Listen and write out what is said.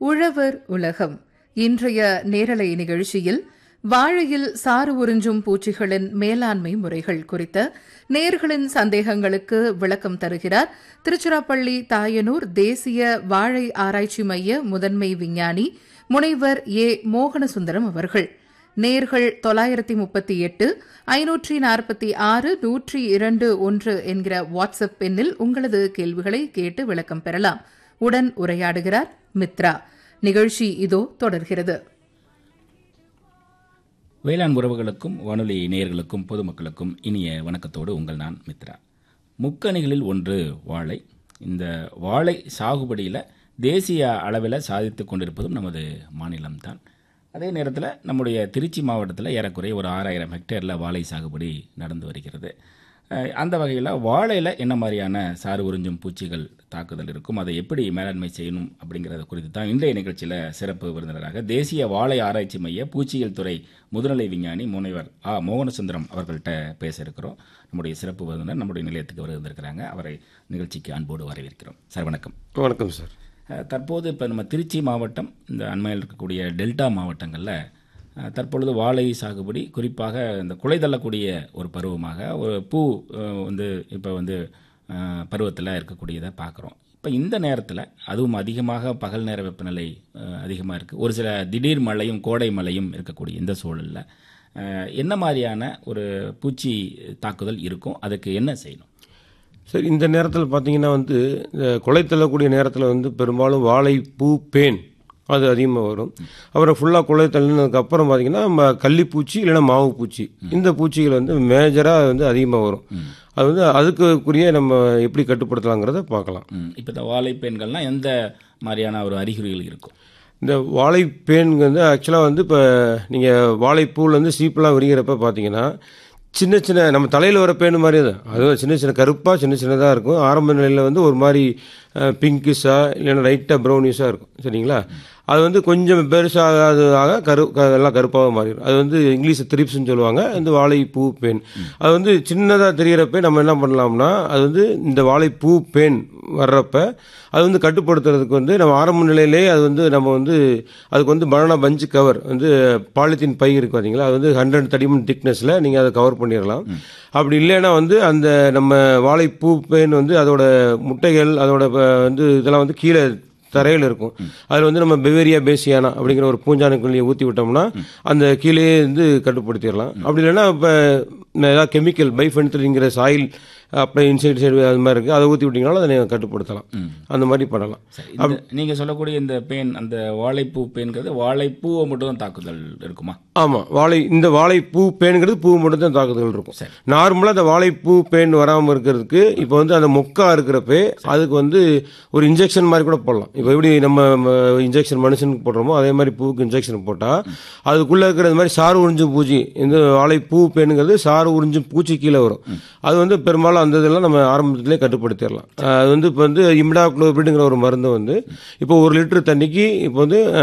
உழவர் உலகம் இன்றைய நேரலை நிகழ்ச்சியில் வாழையில் சாறு உறிஞ்சும் பூச்சிகளின் மேலாண்மை முறைகள் குறித்த நேர்களின் சந்தேகங்களுக்கு விளக்கம் தருகிறார் திருச்சிராப்பள்ளி தாயனூர் தேசிய வாழை ஆராய்ச்சி மைய முதன்மை விஞ்ஞானி முனைவர் ஏ மோகனசுந்தரம் அவர்கள் நேர்கள் தொள்ளாயிரத்தி முப்பத்தி எட்டு ஐநூற்றி நாற்பத்தி ஆறு நூற்றி இரண்டு ஒன்று என்கிற வாட்ஸ்அப் எண்ணில் உங்களது கேள்விகளை கேட்டு விளக்கம் பெறலாம் உடன் உரையாடுகிறார் மித்ரா நிகழ்ச்சி இதோ தொடர்கிறது வேளாண் உறவுகளுக்கும் வானொலி நேயர்களுக்கும் பொதுமக்களுக்கும் இனிய வணக்கத்தோடு உங்கள் நான் மித்ரா முக்கணிகளில் ஒன்று வாழை இந்த வாழை சாகுபடியில் தேசிய அளவில் சாதித்து கொண்டிருப்பதும் நமது மாநிலம்தான் அதே நேரத்தில் நம்முடைய திருச்சி மாவட்டத்தில் ஏறக்குறைய ஒரு ஆறாயிரம் ஹெக்டேரில் வாழை சாகுபடி நடந்து வருகிறது அஹ் அந்த வகையில் வாழையில் என்ன மாதிரியான சாறு உறிஞ்சும் பூச்சிகள் தாக்குதல் இருக்கும் அதை எப்படி மேலாண்மை செய்யணும் அப்படிங்கிறத குறித்து தான் இன்றைய நிகழ்ச்சியில் சிறப்பு விருந்தினராக தேசிய வாழை ஆராய்ச்சி மைய பூச்சியியல் துறை முதுநிலை விஞ்ஞானி முனைவர் ஆ மோகனசுந்தரம் அவர்கள்ட்ட பேச இருக்கிறோம் நம்முடைய சிறப்பு விருந்தினர் நம்முடைய நிலையத்துக்கு வருவதற்கிறாங்க அவரை நிகழ்ச்சிக்கு அன்போடு வரவேற்கிறோம் சார் வணக்கம் வணக்கம் சார் அஹ் தற்போது இப்போ நம்ம திருச்சி மாவட்டம் இந்த அண்மையில் இருக்கக்கூடிய டெல்டா மாவட்டங்களில் அஹ் தற்பொழுது வாழை சாகுபடி குறிப்பாக இந்த குலை தள்ளக்கூடிய ஒரு பருவமாக ஒரு பூ அஹ், வந்து இப்போ வந்து பருவத்தில் இருக்கக்கூடியதை பார்க்குறோம் இப்போ இந்த நேரத்தில் அதுவும் அதிகமாக பகல் நேர வெப்பநிலை அதிகமாக இருக்குது ஒரு சில திடீர் மழையும் கோடை மழையும் இருக்கக்கூடிய இந்த சூழலில் அஹ், என்ன மாதிரியான ஒரு பூச்சி தாக்குதல் இருக்கும் அதுக்கு என்ன செய்யணும் சார் இந்த நேரத்தில் பார்த்தீங்கன்னா வந்து இந்த கொலை தள்ளக்கூடிய நேரத்தில் வந்து பெரும்பாலும் வாழை பூ பேன் அது அதிகமாக வரும் அப்புறம் ஃபுல்லாக கொலை தள்ளினதுக்கு அப்புறம் பார்த்தீங்கன்னா நம்ம கள்ளிப்பூச்சி இல்லைன்னா மாவு பூச்சி இந்த பூச்சிகள் வந்து மேஜராக வந்து அதிகமாக வரும் அது வந்து அதுக்குரிய நம்ம எப்படி கட்டுப்படுத்தலாங்கிறத பார்க்கலாம் இப்போ இந்த வாழை பெண்கள்லாம் எந்த மாதிரியான ஒரு அறிகுறிகள் இருக்கும் இந்த வாழைப்பேன் வந்து ஆக்சுவலாக வந்து இப்போ நீங்கள் வாழைப்பூவில் வந்து சீப்பெல்லாம் விரிகிறப்ப பார்த்தீங்கன்னா சின்ன சின்ன நம்ம தலையில் வர பேன் மாதிரி தான் அது சின்ன சின்ன கருப்பாக சின்ன சின்னதாக இருக்கும் ஆரம்ப நிலையில் வந்து ஒரு மாதிரி பிங்கிஷாக இல்லைன்னா லைட்டாக ப்ரௌனிஷாக இருக்கும் சரிங்களா அது வந்து கொஞ்சம் பெருசாக ஆக கரு க- எல்லாம் கருப்பாக மாறிடும் அது வந்து இங்கிலீஷ் த்ரிப்ஸ்னு சொல்லுவாங்க இந்த வாழைப்பூ பேன் அது வந்து சின்னதாக தெரிகிறப்ப நம்ம என்ன பண்ணலாம்னா அது வந்து இந்த வாழைப்பூ பேன் வர்றப்ப அது வந்து கட்டுப்படுத்துறதுக்கு வந்து நம்ம ஆரம்ப நிலையிலே அது வந்து நம்ம வந்து அதுக்கு வந்து பனானா பஞ்சு கவர் வந்து பாலித்தீன் பை இருக்கு பார்த்தீங்களா அது வந்து ஹண்ட்ரட் தடிமன் திக்னஸில் நீங்கள் அதை கவர் பண்ணிடலாம் அப்படி இல்லைன்னா வந்து அந்த நம்ம வாழைப்பூ பேன் வந்து அதோட முட்டைகள் அதோட ப- வந்து இதெல்லாம் வந்து கீழே தரையில் இருக்கும் அதில் வந்து நம்ம பெவேரியா பேசியானா அப்படிங்கிற ஒரு பூஞ்சானுக்குள்ளியை ஊற்றி விட்டோம்னா அந்த கீழே இருந்து கட்டுப்படுத்திடலாம் அப்படி இல்லைன்னா இப்போ ஏதாவது கெமிக்கல் பைஃபென்த்ரிங்கிற சாயில் அப்படியே இன்சைட் சைடு அது மாதிரி இருக்குது அதை ஊற்றி விட்டிங்கனாலும் அதை நீங்கள் கட்டுப்படுத்தலாம் அந்த மாதிரி பண்ணலாம் இந்த நீங்க சொல்லக்கூடிய இந்த பேன் அந்த வாழைப்பூ பேன்கிறது வாழைப்பூவை மட்டும் தான் தாக்குதல் இருக்குமா ஆமாம் வாழை இந்த வாழைப்பூ பேனுங்கிறது பூ மட்டும் தான் தாக்குதல் இருக்கும் நார்மலாக அந்த வாழைப்பூ பேன் வராமல் இருக்கிறதுக்கு இப்போ வந்து அந்த மொக்கா இருக்கிறப்ப அதுக்கு வந்து ஒரு இன்ஜெக்ஷன் மாதிரி கூட போடலாம் இப்போ எப்படி நம்ம இன்ஜெக்ஷன் மனுஷனுக்கு போடுறோமோ அதே மாதிரி பூவுக்கு இன்ஜெக்ஷன் போட்டால் அதுக்குள்ளே இருக்கிற இந்த மாதிரி சாறு உறிஞ்சும் பூச்சி இந்த வாழைப்பூ பேனுங்கிறது சாறு உறிஞ்சும் பூச்சி கீழே வரும் அது வந்து பெரும்பாலும் அந்த இதெல்லாம் நம்ம ஆரம்பத்திலே கட்டுப்படுத்திடலாம் அது வந்து இப்போ வந்து இம்டாக்ளோபிடுங்கிற ஒரு மருந்து வந்து இப்போ ஒரு லிட்டர் தண்ணிக்கு இப்போ வந்து